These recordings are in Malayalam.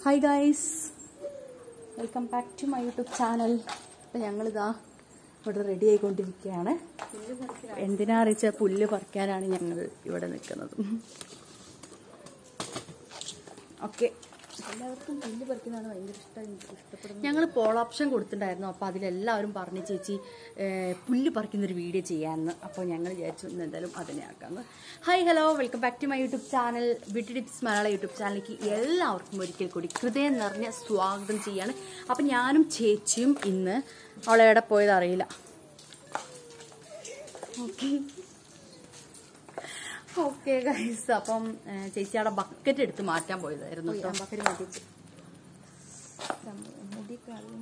Hi guys welcome back to my YouTube channel അപ്പം ഞങ്ങളിതാ ഇവിടെ റെഡി ആയിക്കൊണ്ടിരിക്കുകയാണ് എന്തിനാ അറിയിച്ച പുല്ല് പറിക്കാനാണ് ഞങ്ങൾ ഇവിടെ നിൽക്കുന്നത് ഓക്കെ എല്ലാവർക്കും പുല്ല് പറിക്കുന്നതാണ് ഭയങ്കര ഇഷ്ടം ഇഷ്ടപ്പെടുന്നത് ഞങ്ങൾ പോൾ ഓപ്ഷൻ കൊടുത്തിട്ടുണ്ടായിരുന്നു അപ്പോൾ അതിലെല്ലാവരും പറഞ്ഞു ചേച്ചി ഏഹ്, പുല്ല് പറിക്കുന്നൊരു വീഡിയോ ചെയ്യാമെന്ന് അപ്പോൾ ഞങ്ങൾ വിചാരിച്ചു ഇന്ന് എന്തായാലും അതിനെ ആക്കാമെന്ന് hi hello welcome back to my YouTube channel beauty tips Malayala YouTube ചാനലിലേക്ക് എല്ലാവർക്കും ഒരിക്കൽ കൂടി ഹൃദയം നിറഞ്ഞ സ്വാഗതം ചെയ്യാണ് അപ്പം ഞാനും ചേച്ചിയും ഇന്ന് അവളെ എവിടെ പോയത് അറിയില്ല ഓക്കെ ഓക്കെ ഗൈസ് അപ്പം ഏഹ്, ചേച്ചി അവിടെ ബക്കറ്റ് എടുത്ത് മാറ്റാൻ പോയതായിരുന്നു കേട്ടോ അമ്പക്കരി മതിച്ച് മുടി കളയും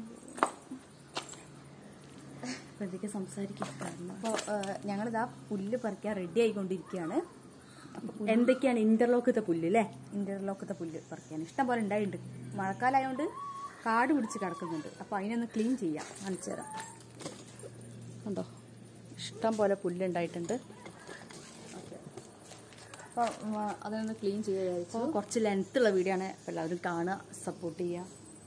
അപ്പോഴത്തേക്ക് സംസാരിക്കുന്നു അപ്പോൾ ഞങ്ങളിതാ പുല്ല് പറിക്കാൻ റെഡി ആയിക്കൊണ്ടിരിക്കുകയാണ് എന്തൊക്കെയാണ് ഇന്റർലോക്കത്തെ പുല്ല് അല്ലേ ഇന്റർലോക്കത്തെ പുല്ല് പറിക്കാൻ ഇഷ്ടം പോലെ ഉണ്ടായിട്ടുണ്ട് മഴക്കാലമായതുകൊണ്ട് കാട് പിടിച്ച് കിടക്കുന്നുണ്ട് അപ്പോൾ അതിനൊന്ന് ക്ലീൻ ചെയ്യാം കാണിച്ചു തരാം ഉണ്ടോ ഇഷ്ടം പോലെ പുല്ലുണ്ടായിട്ടുണ്ട് അപ്പോൾ അതൊന്ന് ക്ലീൻ ചെയ്യാൻ വിചാരിച്ചു അപ്പോൾ കുറച്ച് ലെങ്ത് ഉള്ള വീഡിയോ ആണ് അപ്പോൾ എല്ലാവരും കാണുക സപ്പോർട്ട് ചെയ്യുക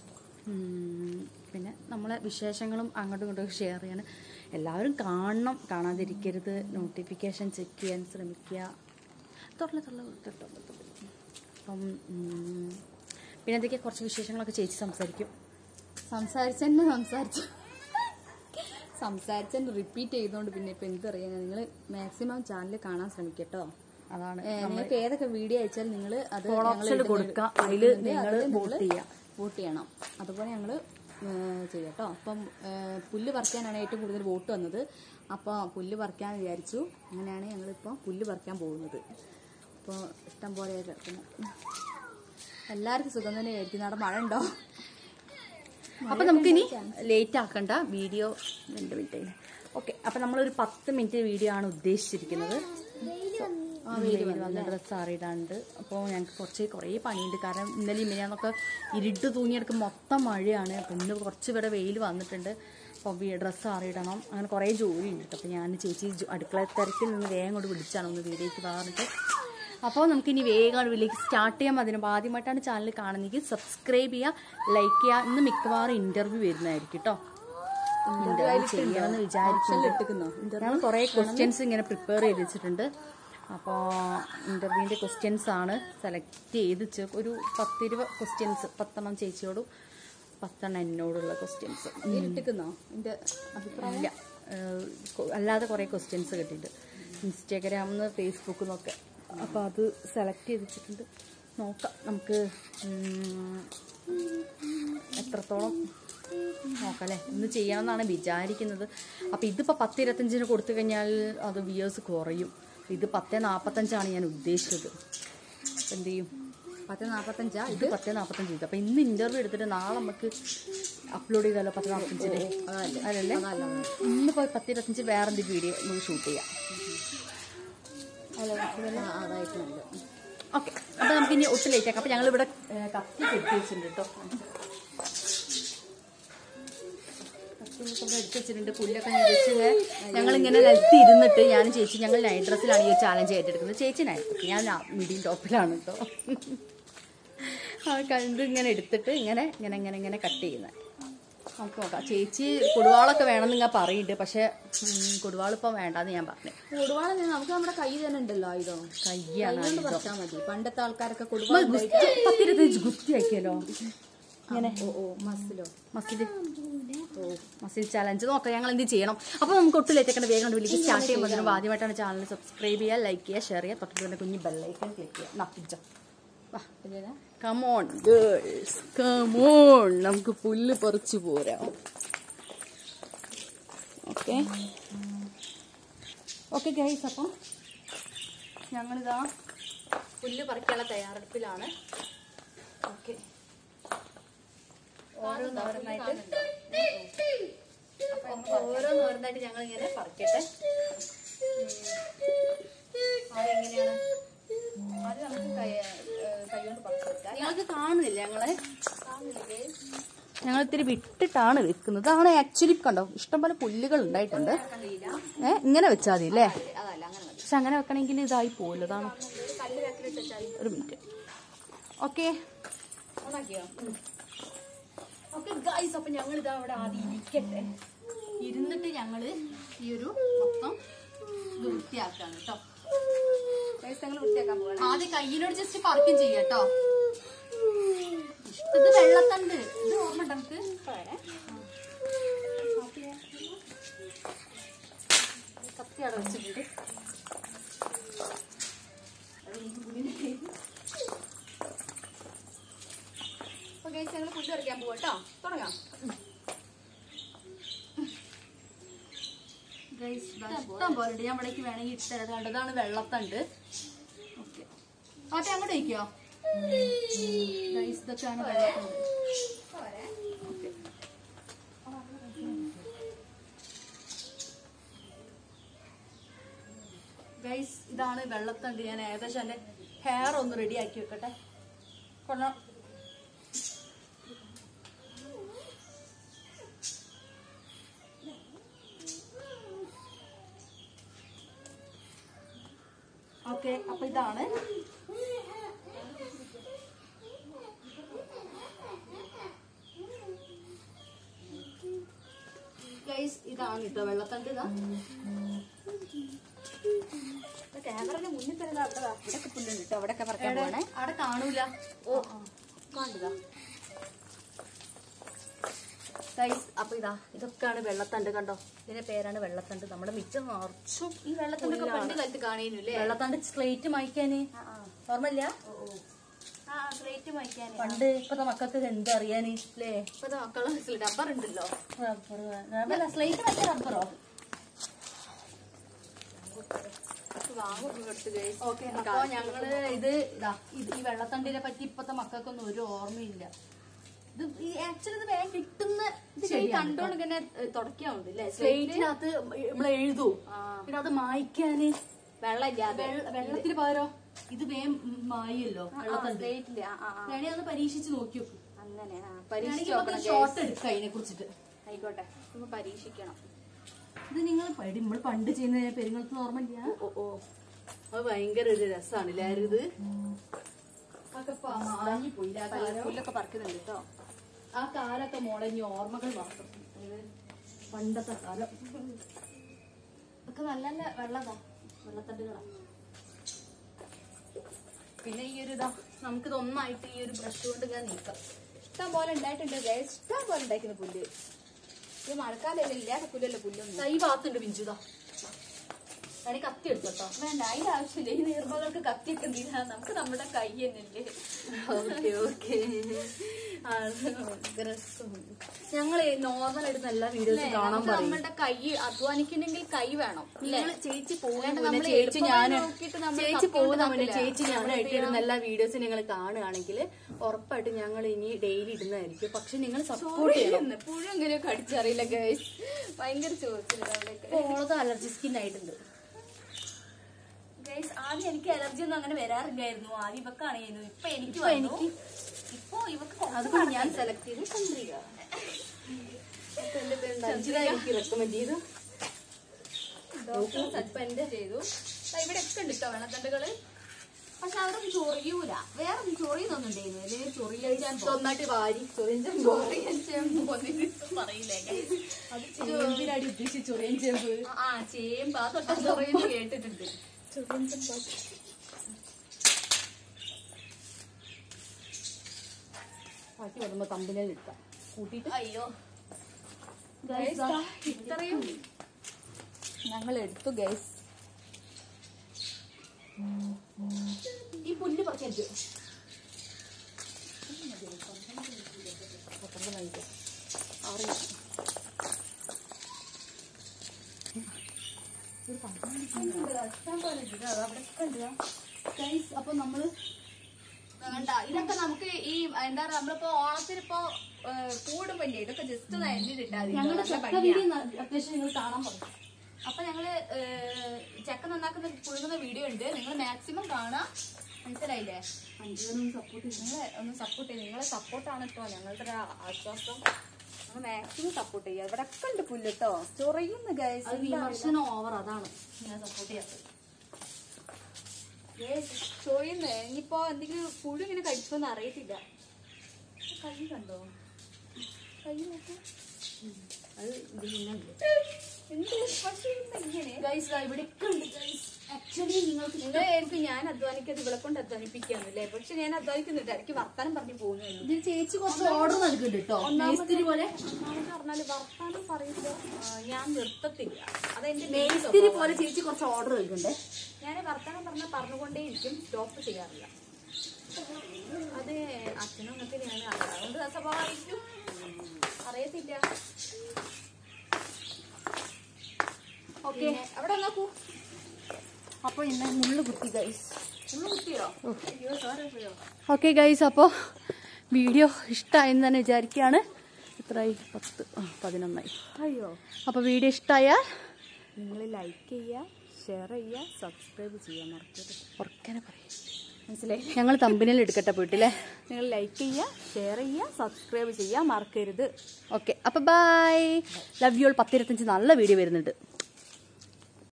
ഉം, പിന്നെ നമ്മളെ വിശേഷങ്ങളും അങ്ങോട്ടും ഇങ്ങോട്ടും ഷെയർ ചെയ്യാണ് എല്ലാവരും കാണണം കാണാതിരിക്കരുത് നോട്ടിഫിക്കേഷൻ ചെക്ക് ചെയ്യാൻ ശ്രമിക്കുക തുറല തുറല തൊട്ടോ അപ്പം ഉം, പിന്നെ എന്തൊക്കെയാ കുറച്ച് വിശേഷങ്ങളൊക്കെ ചേച്ചി സംസാരിക്കും സംസാരിച്ചെന്നെ സംസാരിച്ചു സംസാരിച്ചെന്നെ റിപ്പീറ്റ് ചെയ്തുകൊണ്ട് പിന്നെ ഇപ്പം എന്തറിയാം നിങ്ങൾ മാക്സിമം ചാനൽ കാണാൻ ശ്രമിക്കട്ടോ അതാണ് ഏ, നിങ്ങൾക്ക് ഏതൊക്കെ വീഡിയോ അയച്ചാൽ നിങ്ങൾ അത് Follow ഞങ്ങൾ option ഇടുന്ന- കൊടുക്കുക. അതില് ഇടുന്നുണ്ട്. നിങ്ങള് അതില് vote നിങ്ങള് ചെയ്യാം. വോട്ട് ചെയ്യണം അതുപോലെ ഞങ്ങൾ ചെയ്യാട്ടോ അപ്പം ഏ, പുല്ല് പറിക്കാനാണ് ഏറ്റവും കൂടുതൽ വോട്ട് വന്നത് അപ്പോൾ പുല്ല് പറിക്കാൻ വിചാരിച്ചു അങ്ങനെയാണ് ഞങ്ങളിപ്പോൾ പുല്ല് പറിക്കാൻ പോകുന്നത് അപ്പോൾ ഇഷ്ടം പോലെ കിടക്കുന്നു എല്ലാവർക്കും സുഖം തന്നെ ആയിരിക്കും അവിടെ മഴ ഉണ്ടോ അപ്പൊ നമുക്കിനി ലേറ്റ് ആക്കണ്ട വീഡിയോ രണ്ട് മിനിറ്റ് ഓക്കെ അപ്പൊ നമ്മളൊരു പത്ത് മിനിറ്റ് വീഡിയോ ആണ് ഉദ്ദേശിച്ചിരിക്കുന്നത് വെയിൽ വന്ന ഡ്രസ്സ് ആറിയിടാണ്ട് അപ്പോൾ ഞങ്ങൾക്ക് കുറച്ച് കുറേ പണിയുണ്ട് കാരണം ഇന്നലെ ഇന്നലെയാന്നൊക്കെ ഇരുട്ട് തൂങ്ങിയെടുക്കും മൊത്തം മഴയാണ് അപ്പം ഇന്ന് കുറച്ച് ഇവിടെ വെയിൽ വന്നിട്ടുണ്ട് അപ്പോൾ ഡ്രസ്സ് ആറിയിടണം അങ്ങനെ കുറേ ജോലി ഉണ്ട് അപ്പോൾ ഞാൻ ചേച്ചി ജോ- അടുക്കള തിരക്കിൽ നിന്ന് വേഗം കൊണ്ട് വിളിച്ചാണ് ഒന്ന് വീഡിയോയ്ക്ക് പറഞ്ഞിട്ട് അപ്പോൾ നമുക്കിനി വേഗം വീട്ടിലേക്ക് സ്റ്റാർട്ട് ചെയ്യാം അതിന് അപ്പോൾ ആദ്യമായിട്ടാണ് ചാനൽ കാണുന്നെങ്കിൽ സബ്സ്ക്രൈബ് ചെയ്യുക ലൈക്ക് ചെയ്യുക ഇന്ന് മിക്കവാറും ഇന്റർവ്യൂ വരുന്നതായിരിക്കും കേട്ടോ ഇന്റർവ്യൂ ചെയ്യണമെന്ന് വിചാരിക്കുന്നു ഇട്ടുക്കുന്നോ ഞങ്ങൾ കുറേ ക്വസ്റ്റ്യൻസ് ഇങ്ങനെ പ്രിപ്പയർ ചെയ്ത് വെച്ചിട്ടുണ്ട് അപ്പോൾ ഇന്റർവ്യൂവിൻ്റെ ക്വസ്റ്റ്യൻസ് ആണ് സെലക്ട് ചെയ്ത് വെച്ച് ഒരു പത്തിരുപത് ക്വസ്റ്റ്യൻസ് പത്തെണ്ണം ചേച്ചിയോടും പത്തെണ്ണം എന്നോടുള്ള ക്വസ്റ്റ്യൻസ് ഇട്ടുക്കുന്നോ എൻ്റെ അഭിപ്രായം ഇല്ല ഏഹ് കൊ- അല്ലാതെ കുറേ ക്വസ്റ്റ്യൻസ് കിട്ടിയിട്ടുണ്ട് ഇൻസ്റ്റാഗ്രാമിൽ നിന്ന് ഫേസ്ബുക്കിൽ നിന്നൊക്കെ അപ്പോൾ അത് സെലക്ട് ചെയ്ത് വെച്ചിട്ടുണ്ട് നോക്കാം നമുക്ക് ഉം, എത്രത്തോളം നോക്കാം അല്ലേ ഇന്ന് ചെയ്യണമെന്നാണ് വിചാരിക്കുന്നത് അപ്പോൾ ഇതിപ്പോൾ പത്ത് ഇരുപത്തഞ്ചിന് കൊടുത്തു കഴിഞ്ഞാൽ അത് വ്യൂവേഴ്സ് കുറയും ഇത് പത്ത് നാൽപ്പത്തഞ്ചാണ് ഞാൻ ഉദ്ദേശിച്ചത് അപ്പോൾ എന്ത് ചെയ്യും പത്ത് നാൽപ്പത്തഞ്ചാ ഇത് പത്ത് നാൽപ്പത്തഞ്ച് ചെയ്തു അപ്പോൾ ഇന്ന് ഇൻ്റർവ്യൂ എടുത്തിട്ട് നാളെ നമുക്ക് അപ്ലോഡ് ചെയ്താലോ പത്ത് നാൽപ്പത്തഞ്ചിന് അതല്ലേ ഇന്ന് പോയി പത്ത് ഇരുപത്തഞ്ച് വേറെ എന്തെങ്കിലും വീഡിയോ നമുക്ക് ഷൂട്ട് ചെയ്യാം ആ, അതായിട്ട് നല്ല ഓക്കെ അപ്പോൾ നമുക്ക് ഇനി ഒട്ടും ലേറ്റ് ആക്കാം അപ്പോൾ ഞങ്ങളിവിടെ ഏഹ്, കത്തി കെട്ടി വെച്ചിട്ടുണ്ട് കേട്ടോ കത്തിയൊക്കെ എടുത്ത് വെച്ചിട്ടുണ്ട് പുല്ലൊക്കെ വെച്ച് ഞങ്ങളിങ്ങനെ നിലത്തി ഇരുന്നിട്ട് ഞാനും ചേച്ചി ഞങ്ങൾ നൈറ്റ് ഡ്രസ്സിലാണ് ഈ ചാലഞ്ച് ഏറ്റെടുക്കുന്നത് ചേച്ചി നൈറ്റ് ഡ്രസ് ഞാൻ മിഡിയും ടോപ്പിലാണ് കേട്ടോ ആ കണ്ട് ഇങ്ങനെ എടുത്തിട്ട് ഇങ്ങനെ ഇങ്ങനെ ഇങ്ങനെ ഇങ്ങനെ കട്ട് ചെയ്യുന്നത് നമുക്ക് നോക്കാം ചേച്ചി കൊടുവാളൊക്കെ വേണമെന്ന് ഞാൻ പറയുന്നുണ്ട് പക്ഷേ ഉം, കൊടുവാളിപ്പം വേണ്ടാന്ന് ഞാൻ പറഞ്ഞു കൊടുവാള നമുക്ക് നമ്മുടെ കൈ തന്നെ ഉണ്ടല്ലോ ആയുധം കയ്യാണ് കൊണ്ട് പറിച്ചാൽ മതി പണ്ടത്തെ ആൾക്കാരൊക്കെ ഉമ്മ കൊടുവാള ഗുസ്തി പത്തിരുപത്തഞ്ച് ഗുസ്തി ആക്കിയല്ലോ ഇങ്ങനെ ഓ ഓ മസിലോ മസിൽ ഓ മസിൽ ചലഞ്ച് നോക്കാം ഞങ്ങൾ എന്ത് ചെയ്യണം അപ്പോൾ നമുക്ക് ഒട്ടും ലേറ്റ് ആക്കേണ്ട വേഗം വിളിക്ക് സ്റ്റാർട്ട് ചെയ്യുമ്പോൾ അതിന് ആദ്യമായിട്ടാണ് ചാനൽ സബ്സ്ക്രൈബ് ചെയ്യുക ലൈക്ക് ചെയ്യുക ഷെയർ ചെയ്യുക തൊട്ടിട്ട് തന്നെ കുഞ്ഞ് ബെല്ലൈക്കൺ ക്ലിക്ക് ചെയ്യുക നപ്പിച്ച കമോൺ ഗേൾസ് കമോൺ നമുക്ക് പുല്ല് പറിച്ചു പോരാം ഓക്കെ ഓക്കെ ഗൈസ് അപ്പം ഞങ്ങളിതാ പുല്ല് പറിക്കാനുള്ള തയ്യാറെടുപ്പിലാണ് ഓക്കെ ഓരോന്നോരോന്നായിട്ട് അപ്പൊ നമുക്ക് ഓരോന്നോരോന്നായിട്ട് ഞങ്ങൾ ഇങ്ങനെ പറിക്കട്ടെ അതെങ്ങനെയാണ് അത് നമുക്ക് കൈ കൈകൊണ്ട് പറിച്ചെടുക്കാം നിങ്ങൾക്ക് കാണുന്നില്ല ഞങ്ങളെ ഞങ്ങൾ ഇത്തിരി വിട്ടിട്ടാണ് വെക്കുന്നത് അതാണ് ആക്ച്വലി കണ്ടോ ഇഷ്ടംപോലെ പുല്ലുകൾ ഉണ്ടായിട്ടുണ്ട് ഏ ഇങ്ങനെ വെച്ചാൽ മതി അല്ലേ അതല്ല അങ്ങനെ മതി പക്ഷെ അങ്ങനെ വെക്കണമെങ്കിൽ ഇതായി പോകില്ല അതാണ് കല്ല് വെക്കിലിട്ട് വെച്ചാൽ ഒരു മിനിറ്റ് ഓക്കെ ഓണാക്കിയോ ഓക്കെ ഗൈസ് അപ്പൊ ഞങ്ങൾ ഇതാ അവിടെ ആദ്യം ഇരിക്കട്ടെ ഇരുന്നിട്ട് ഞങ്ങള് ഈ ഒരു മൊത്തം ഇത് വൃത്തിയാക്കാണ് കേട്ടോ ഗൈസ് ഞങ്ങൾ വൃത്തിയാക്കാൻ പോകണം ആദ്യം കയ്യിനോട് ജസ്റ്റ് പറിക്കും ചെയ്യാട്ടോ ഇത് വെള്ളത്തണ്ട് ഇത് ഓർമ്മ ഉണ്ടോ നമുക്ക് കത്തി അവിടെ വെച്ചിട്ടുണ്ട് അപ്പൊ ഗൈസ് ഞങ്ങൾ ഫുഡ് പറിക്കാൻ പോവാ കേട്ടോ തുടങ്ങാം ഗൈസ് ഇഷ്ടം പോലെ ഉണ്ട് ഞാൻ ഇവിടേക്ക് വേണമെങ്കിൽ ഇട്ടത് കണ്ടതാണ് വെള്ളത്തണ്ട് ഓക്കെ ആട്ടെ അങ്ങോട്ട് വയ്ക്കോ ഗൈസ് ഇതൊക്കെയാണ് വെള്ളത്തണ്ട് ഓക്കെ ഗൈസ് ഇതാണ് വെള്ളത്തണ്ട് ഞാൻ ഏകദേശം എന്റെ ഹെയർ ഒന്ന് റെഡി ആക്കി വെക്കട്ടെ കൊള്ളാം ഓക്കെ അപ്പൊ ഇതാണ് ഗൈസ് ഇതാണ് കേട്ടോ വെള്ളത്തണ്ട് ഇതാ ക്യാമറയുടെ മുന്നിൽ തന്നെ അവിടെ ഇവിടെ പുല്ലുണ്ട് കേട്ടോ അവിടെ ഒക്കെ പറിക്കാൻ എവിടെ? പോകണേ അവിടെ കാണൂല ഓ കണ്ടതാ ഗൈസ് അപ്പൊ ഇതാ ഇതൊക്കെയാണ് വെള്ളത്തണ്ട് കണ്ടോ ഇതിന്റെ പേരാണ് വെള്ളത്തണ്ട് നമ്മുടെ മിച്ചം നിറച്ചും ഈ വെള്ളത്തിനൊക്കെ പുല്ലാണ്. പണ്ട് കാലത്ത് കാണുന്നില്ലേ വെള്ളത്തണ്ട് സ്ലേറ്റ് മായ്ക്കാന് ഓർമ്മയില്ല ആ സ്ലേറ്റ് വായിക്കാൻ പണ്ട് ഇപ്പത്തെ മക്കൾക്ക് ഇത് എന്താ അറിയാന് അല്ലേ ഇപ്പത്തെ മക്കളെ ഡബ്ബർ ഉണ്ടല്ലോ റബ്ബർ സ്ലേറ്റ് മായ്ക്കാൻ റബ്ബറോ വാങ്ങും എടുത്ത് ഗൈസ് ഓക്കെ അപ്പൊ ഞങ്ങള് ഇത് ഇതാ ഇത് ഈ വെള്ളത്തണ്ടിനെ പറ്റി ഇപ്പത്തെ മക്കൾക്കൊന്നും ഒരു ഓർമ്മയില്ല ഇത് ആക്ച്വലി ഇത് വേഗം കിട്ടുന്ന ഇത് കൈ ശരിയാണ് കണ്ടോണ്ട് ഇങ്ങനെ തുടക്കാവുണ്ട് അല്ലേ സ്ലേറ്റിനകത്ത് നമ്മൾ എഴുതൂ ആ. പിന്നെ അത് മായ്ക്കാന് വെള്ളം ഇല്ലാതെ വെള്ള- വെള്ളത്തിന് പകരം ഇത് വേഗം മായല്ലോ വെള്ളത്തണ്ട് സ്ലേറ്റില്ല ആ ആ, ആ. വേണേ ഒന്ന് പരീക്ഷിച്ച് നോക്കി നോക്കും അങ്ങനെ ആ പരീക്ഷിച്ച് നോക്കണം ഷോർട്ട് എടുക്കാം അതിനെ കുറിച്ചിട്ട് ആയിക്കോട്ടെ ഇപ്പൊ പരീക്ഷിക്കണം ഇത് നിങ്ങൾ പടി നമ്മൾ പണ്ട് ചെയ്യുന്ന പെരുങ്ങളത്ത് ഓർമ്മയില്ല ഓ ഓ അത് ഭയങ്കര ഒരു രസമാണ് എല്ലാരും ഇത് പോയില്ല ആ കാലം. പുല്ലൊക്കെ പറിക്കുന്നുണ്ട് കേട്ടോ ആ കാലൊക്കെ മോളെ ഇനി ഓർമ്മകൾ മാത്രം അതായത് പണ്ടത്തെ കാലം ഒക്കെ നല്ല നല്ല വെള്ളതാ വെള്ളത്തട്ടുകളാ പിന്നെ ഈ ഒരു ഇതാ നമുക്കിത് ഒന്നായിട്ട് ഈ ഒരു ബ്രഷ് കൊണ്ട് ഇങ്ങനെ നീക്കാം ഇഷ്ടം പോലെ ഉണ്ടായിട്ടുണ്ട് ഗൈസ് ഇഷ്ടം പോലെ ഉണ്ടാക്കുന്ന പുല്ല് ഇത് മഴക്കാലമല്ല ഇല്ലാത്ത പുല്ലല്ല പുല്ലൊന്നും ദാ ഈ ഭാഗത്തുണ്ട് പിഞ്ചുതാ ഞാൻ കത്തി എടുത്തോട്ടോ വേണ്ട അതിന്റെ ആവശ്യമില്ല ഈ നീർമകൾക്ക് കത്തിയൊക്കെ എന്തിനാ നമുക്ക് നമ്മുടെ കൈ തന്നെയല്ലേ ഓക്കെ ഓക്കെ ഞങ്ങൾ നോർമൽ ആയിട്ട് എല്ലാ വീഡിയോസും കാണാൻ നമുക്ക് പറയും നമ്മുടെ കൈ അധ്വാനിക്കണമെങ്കിൽ കൈ വേണം അല്ലേ നിങ്ങള് ചേച്ചി പോകുന്ന അല്ലാണ്ട് മുന്നേ നമ്മള് ചേച്ചി എളുപ്പം ഞാൻ നോക്കിയിട്ട് നമ്മള് ചേച്ചി സത്യം പോകുന്ന മുന്നേ ഉണ്ടാക്കില്ല. ചേച്ചി ഞാനായിട്ട് ഇടുന്ന എല്ലാ വീഡിയോസും നിങ്ങൾ കാണുകയാണെങ്കിൽ ഉറപ്പായിട്ട് ഞങ്ങൾ ഇനി ഡെയിലി ഇടുന്നതായിരിക്കും പക്ഷെ നിങ്ങൾ സപ്പോർട്ട് ചെയ്യണം പുഴു എങ്ങനെയൊക്കെ അടിച്ചറിയില്ല ഗൈസ് ഭയങ്കര ചോദിച്ചില്ല അവിടെയൊക്കെ ഓളത് അലർജി സ്കിൻ ആയിട്ടുണ്ട് ഗൈസ് ആദ്യം എനിക്ക് അലർജി ഒന്നും അങ്ങനെ വരാറില്ലായിരുന്നു ആദ്യം ഇവക്കാണായിരുന്നു ഇപ്പൊ എനിക്ക് ഇപ്പൊ വന്നു. എനിക്ക് ഇപ്പൊ ഇവക്ക് അതുകൊണ്ട് ഞാൻ സെലക്ട് ചെയ്ത് ചന്ദ്രിക ചന്ദ്രിക എനിക്ക് റെക്കമെൻഡ് ചെയ്തു ഡോക്ടർ സസ്പെൻഡ് ചെയ്തു ദാ ഇവിടെ ഒക്കെ ഉണ്ട് കേട്ടോ വെള്ളത്തണ്ടുകള് പക്ഷെ അവിടെ ചൊറിയൂല വേറെ ഒന്നും ചൊറിയുന്നൊന്നും ഉണ്ടായിരുന്നു അല്ലെങ്കിൽ ചൊറിയാൻ ഒന്നായിട്ട് വാരി ചൊറിയൻ ചൊറിയാൻ പറയില്ലേ guys. അത് ചേമ്പിനടി ഉദ്ദേശിച്ച് ചൊറിയൻ ചേമ്പ് ആ ചേമ്പ് ആ തൊട്ട ചൊറിയെന്ന് കേട്ടിട്ടുണ്ട് ബാക്കി വരുമ്പോ തമ്പിലേൽ ഇട്ടാം കൂട്ടിയിട്ട് അയ്യോ Guys, Guys, ദാ ഇത്രയും ഞങ്ങൾ എടുത്തു ഗൈസ് ഈ പുല്ല് പറിക്കരുത് ഗൈസ് അപ്പൊ നമ്മള് വേണ്ട ഇതൊക്കെ നമുക്ക് ഈ എന്താ പറയാ നമ്മളിപ്പോ ഓണത്തിനിപ്പോ കൂടുമ്പോ ഇല്ലേ, ഇതൊക്കെ ജസ്റ്റ് ഒന്ന് അരിഞ്ഞിട്ടാ മതി. ഞങ്ങളുടെ നല്ല ചക്ക ഭംഗിയാ. വീഡിയോ അത്യാവശ്യം നിങ്ങൾ കാണാൻ പറയും അപ്പൊ ഞങ്ങള് ഏഹ്, ചക്ക നന്നാക്കുന്ന പുഴുങ്ങുന്ന വീഡിയോ ഉണ്ട് നിങ്ങൾ മാക്സിമം കാണാം മനസ്സിലായില്ലേ അഞ്ചുപേരും സപ്പോർട്ട് നിങ്ങളെ ഒന്ന് സപ്പോർട്ട് ചെയ്യും നിങ്ങളെ സപ്പോർട്ടാണ് കേട്ടോ ഞങ്ങളുടെ ഒരു ആശ്വാസം നമ്മൾ മാക്സിമം സപ്പോർട്ട് ചെയ്യുക ഇവിടെ ഒക്കെ ഉണ്ട് പുല്ല് കേട്ടോ ചൊറിയുന്നു ഗൈസ് അത് വിമർശനം ഓവർ അതാണ് ഞാൻ സപ്പോർട്ട് ചെയ്യാത്തത് ചൊറിയുന്നു ഇനിയിപ്പോ എന്തെങ്കിലും പുഴു ഇങ്ങനെ കഴിച്ചോന്ന് അറിയത്തില്ല കൈ കണ്ടോ കൈ നോക്കൂ അത് ഇത് പിന്നെ എന്ത് പക്ഷേ എന്താ ഇങ്ങനെ ഗൈസ് ഇവിടെ ഉണ്ട് ഗൈസ് ആക്ച്വലി നിങ്ങൾക്ക് നിങ്ങളായിരിക്കും ഞാൻ അധ്വാനിക്കാതെ ഇവിടെ കൊണ്ട് അധ്വാനിപ്പിക്കാന്നല്ലേ പക്ഷെ ഞാൻ അധ്വാനിക്കുന്നുണ്ട് ഇടയ്ക്ക് വർത്താനം പറഞ്ഞു പോകുന്നു ഇതിന് ചേച്ചി കുറച്ച് ഓർഡർ നൽകുന്നുണ്ട് കേട്ടോ മേസ്തിരി പോലെ ഒന്നാമത് പറഞ്ഞാല് വർത്താനം പറയുമ്പോ ആ, ഞാൻ നിർത്തത്തില്ല അതെന്റെ മേസ്തിരി പോലെ ചേച്ചി കുറച്ച് ഓർഡർ നൽകുന്നുണ്ടേ ഞാൻ വർത്താനം പറഞ്ഞാൽ പറഞ്ഞുകൊണ്ടേയിരിക്കും സ്റ്റോപ്പ് ചെയ്യാറില്ല അത് അച്ഛനും അങ്ങനെയാണ് അതുകൊണ്ട് സ്വഭാവമായിരിക്കും അറിയത്തില്ല ഓക്കെ അവിടെ നോക്കൂ അപ്പൊ ഇന്ന് മുള്ളു കുത്തി ഗൈസ് ഉള്ളു കുത്തിയോ അയ്യോ സോറി പോയോ ഓക്കെ ഗൈസ് അപ്പോൾ വീഡിയോ ഇഷ്ടമായെന്ന് തന്നെ വിചാരിക്കുകയാണ് എത്രയായി പത്ത് ആ, പതിനൊന്നായി അയ്യോ അപ്പോൾ വീഡിയോ ഇഷ്ടമായാൽ നിങ്ങൾ ലൈക്ക് ചെയ്യുക ഷെയർ ചെയ്യുക സബ്സ്ക്രൈബ് ചെയ്യാൻ മറക്കരുത് ഉറക്കനെ പറയും മനസ്സിലായി ഞങ്ങൾ തമ്പിനിൽ എടുക്കട്ടെ പോയിട്ടില്ലേ നിങ്ങൾ ലൈക്ക് ചെയ്യുക ഷെയർ ചെയ്യുക സബ്സ്ക്രൈബ് ചെയ്യുക മറക്കരുത് ഓക്കെ അപ്പോൾ ബൈ ലവ് യു ഓൾ പത്തിരുപത്തഞ്ച് നല്ല വീഡിയോ വരുന്നുണ്ട്